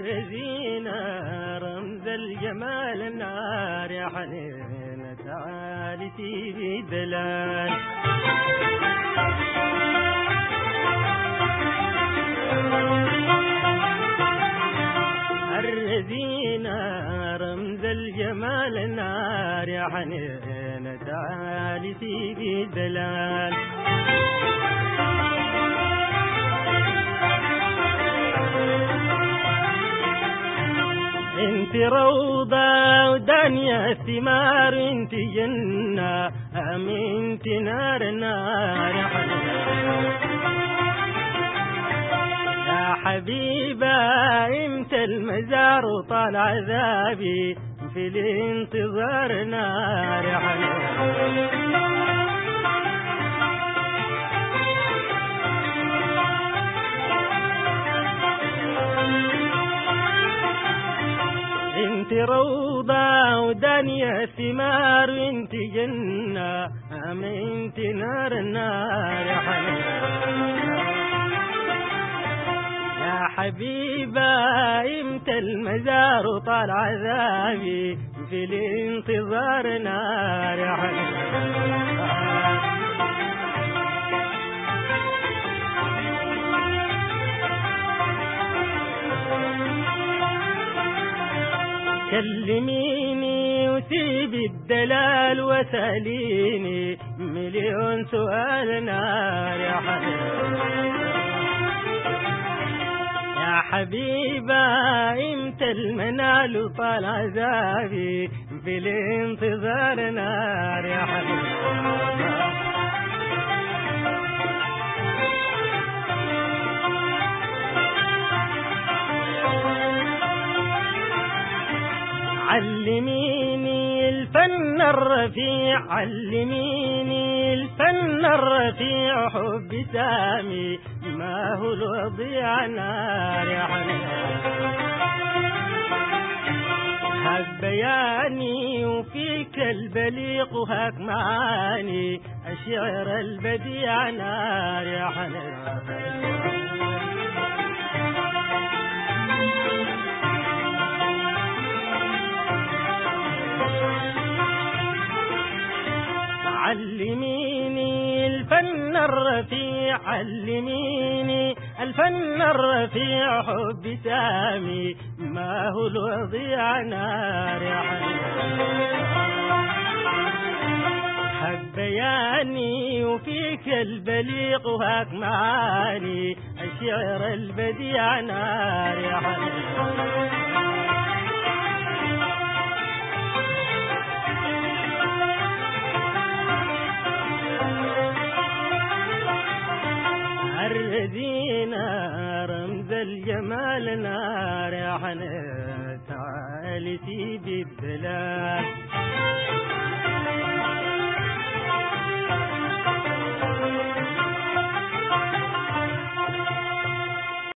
الرزينة رمز الجمال النار يا حنين تعالي سيبي دلال الرزينة رمز الجمال النار يا حنين تعالي سيبي دلال انت روضة ودنيا ثمار انت جنة ام انت نار نار يا يا حبيبة امتى المزار وطال عذابي في الانتظار نار يا حبيبة انت روضة ودنيا ثمار انت جنة ام انت نار النار يا حبيبة يا حبيبة امتى المزار طال عذابي في الانتظار نار يا حبيبة كلميني وسيبي الدلال وساليني مليون سؤال نار يا حبيبة يا حبيبة امتى المنال طال عذابي في الانتظار نار يا حبيبة علميني الفن الرفيع علميني الفن الرفيع حب سامي ما هو الوضيع نار يا هاك بياني وفيك البليق وهاك معاني الشعر البديع نار يا حنان علميني الفن الرفيع علميني الفن الرفيع حب سامي ما هو الوضيع نار يا حق بياني وفيك البليق وهاك معاني الشعر البديع نار يا حبيبي الرزينة رمز الجمال نار يا حنان تعالي سيدي الدلال